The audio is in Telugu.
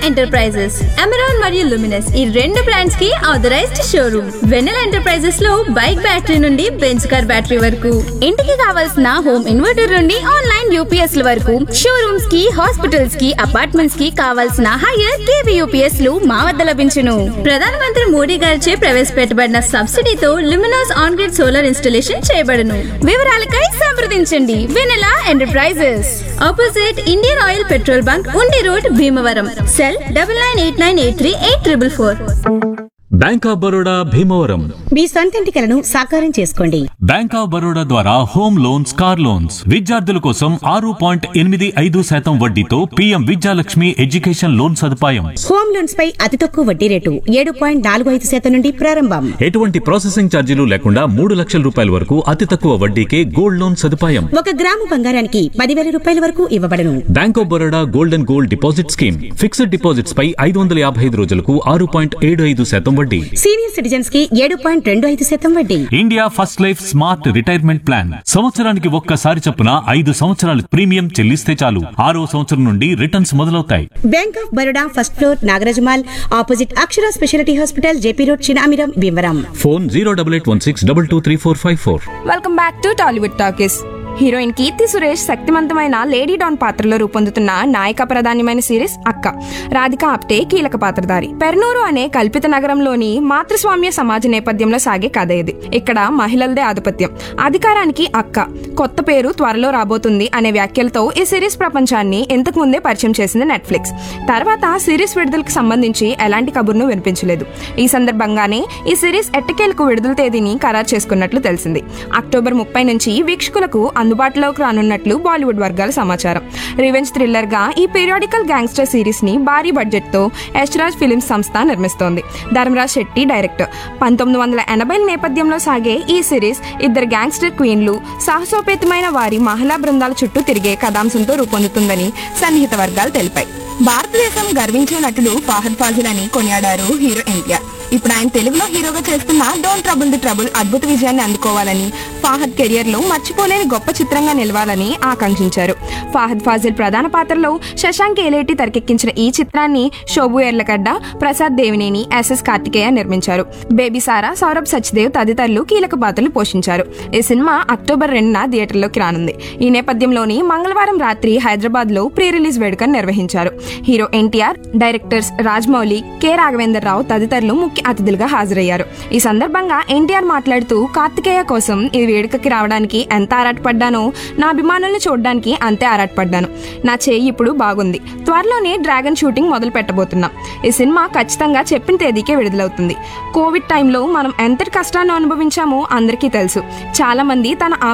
ఎంటర్ప్రైజెస్ అమెరాన్ మరియు లుమినస్ ఈ రెండు బ్రాండ్స్ కి ఆథరైజ్డ్ షోరూమ్ వెన్నెల ఎంటర్ప్రైజెస్ లో బైక్ బ్యాటరీ నుండి బెంచ్ కార్ బ్యాటరీ వరకు ఇంటికి కావాల్సిన హోమ్ ఇన్వర్టర్ నుండి ఆన్లైన్ యూపీఎస్ ల వరకు షోరూమ్స్ కి హాస్పిటల్స్ కి అపార్ట్మెంట్స్ కి కావాల్సిన హైయర్ కేవీ యూపీఎస్ లు మా వద్ద లభించును ప్రధానమంత్రి మోడీ గారిచే ప్రవేశపెట్టబడిన సబ్సిడీతో Luminous on grid solar installation చేయబడును వివరాలకై సంప్రదించండి Vennela enterprises opposite Indian oil petrol bunk Undi road Bhimavaram cell double nine eight nine eight three eight triple four bank of Baroda Bhimavaram మీ సొంతింటి కలను సాకారం చేసుకోండి బ్యాంక్ ఆఫ్ బరోడా ద్వారా హోమ్ లోన్స్ కార్ లోన్స్ విద్యార్థుల కోసం ఆరు పాయింట్ ఎనిమిది ఐదు శాతం వడ్డీతో పీఎం విద్యాలక్ష్మి ఎడ్యుకేషన్ లోన్ సదుపాయం హోమ్ లోన్స్ పై అతి తక్కువ వడ్డీ రేటు ఏడు పాయింట్ నాలుగు ఐదు శాతం నుండి ప్రారంభం ఎటువంటి ప్రాసెసింగ్ ఛార్జీలు లేకుండా మూడు లక్షల రూపాయల వరకు అతి తక్కువ వడ్డీకే గోల్డ్ లోన్ సదుపాయం ఒక గ్రాము బంగారానికి పదివేల రూపాయల వరకు ఇవ్వబడను bank of Baroda gold and gold deposit scheme fixed deposits పై ఐదు వందల యాభై ఐదు రోజులకు ఆరు పాయింట్ ఏడు ఐదు శాతం వడ్డీ సీనియర్ సిటిజన్స్ కి ఏడు పాయింట్ రెండు ఐదు శాతం వడ్డీ India first life smart retirement plan సంవత్సరానికి ఒక్కసారి చొప్పున ఐదు సంవత్సరాలు ప్రీమియం చెల్లిస్తే చాలు ఆరో సంవత్సరం నుండి రిటర్న్స్ మొదలవుతాయి bank of Baroda first floor Nagaraja mall opposite Akshara speciality hospital JP road Chinamiram Bhimavaram phone zero double eight one six double two three four five four welcome back to Tollywood talkies heroine Keerthy Suresh శక్తివంతమైన లేడీ డాన్ పాత్రలో రూపొందుతున్న నాయక ప్రధానమైన సిరీస్ అక్క రాధిక ఆప్టే కీలక పాత్రధారి పెర్నూరు అనే కల్పిత నగరంలోని మాతృస్వామ్య సమాజ నేపథ్యంలో సాగే కథ ఇది ఇక్కడ మహిళలదే ఆధిపత్యం అధికారానికి అక్క కొత్త పేరు త్వరలో రాబోతుంది అనే వ్యాఖ్యలతో ఈ సిరీస్ ప్రపంచాన్ని ఇంతకు ముందే పరిచయం చేసింది నెట్ఫ్లిక్స్ తర్వాత సిరీస్ విడుదలకు సంబంధించి ఎలాంటి కబుర్ను వినిపించలేదు ఈ సందర్భంగానే ఈ సిరీస్ ఎట్టకేలకు విడుదల తేదీని ఖరారు చేసుకున్నట్లు తెలిసింది అక్టోబర్ ముప్పై నుంచి వీక్షకులకు అందుబాటులోకి రానున్నట్లు బాలీవుడ్ వర్గాల సమాచారం రివెంజ్ థ్రిల్లర్ గా ఈ పీరియాడికల్ గ్యాంగ్స్టర్ సిరీస్ ని భారీ బడ్జెట్ తో యశ్రాజ్ ఫిలిమ్స్ సంస్థ నిర్మిస్తోంది ధర్మరాజ్ శెట్టి డైరెక్టర్ పంతొమ్మిది వందల ఎనభై నేపథ్యంలో సాగే ఈ సిరీస్ ఇద్దరు గ్యాంగ్స్టర్ క్వీన్లు సాహసోపేతమైన వారి మహిళా బృందాల చుట్టూ తిరిగే కథాంశంతో రూపొందుతుందని సన్నిహిత వర్గాలు తెలిపాయి భారతదేశం గర్వించే నటుడు ఫాహద్ ఫాజిల్ అని కొనియాడారు హీరో ఎన్టీఆర్ ఇప్పుడు ఆయన తెలుగులో హీరోగా చేస్తున్న డోంట్ ట్రబుల్ ది ట్రబుల్ అద్భుత విజయాన్ని అందుకోవాలని ఫాహద్ కెరియర్ లో మర్చిపోలేని గొప్ప చిత్రంగా నిలవాలని ఆకాంక్షించారు ఫాహద్ ఫాజిల్ ప్రధాన పాత్రలో శశాంక్ ఏలేటి తెరకెక్కించిన ఈ చిత్రాన్ని శోభు ఎర్లగడ్డ ప్రసాద్ దేవినేని ఎస్ఎస్ కార్తికేయ నిర్మించారు బేబీ సారా సౌరభ్ సచ్దేవ్ తదితరులు కీలక పాత్రలు పోషించారు ఈ సినిమా అక్టోబర్ రెండున థియేటర్లోకి రానుంది ఈ నేపథ్యంలోని మంగళవారం రాత్రి హైదరాబాద్ లో ప్రీ రిలీజ్ వేడుకను నిర్వహించారు hero NTR directors Rajamouli K Raghavendra Rao తదితరులు ముఖ్య అతిథులుగా హాజరయ్యారు ఈ సందర్భంగా ఎన్టీఆర్ మాట్లాడుతూ కార్తికేయ కోసం ఈ వేడుకకి రావడానికి ఎంత ఆరాటపడ్డానో నా అభిమానుల్ని చూడడానికి అంతే ఆరాటపడ్డాను నా చేయి ఇప్పుడు బాగుంది త్వరలోనే డ్రాగన్ షూటింగ్ మొదలు పెట్టబోతున్నాం ఈ సినిమా ఖచ్చితంగా చెప్పిన తేదీకే విడుదలవుతుంది కోవిడ్ టైంలో మనం ఎంతటి కష్టాన్ని అనుభవించామో అందరికీ తెలుసు చాలా మంది తన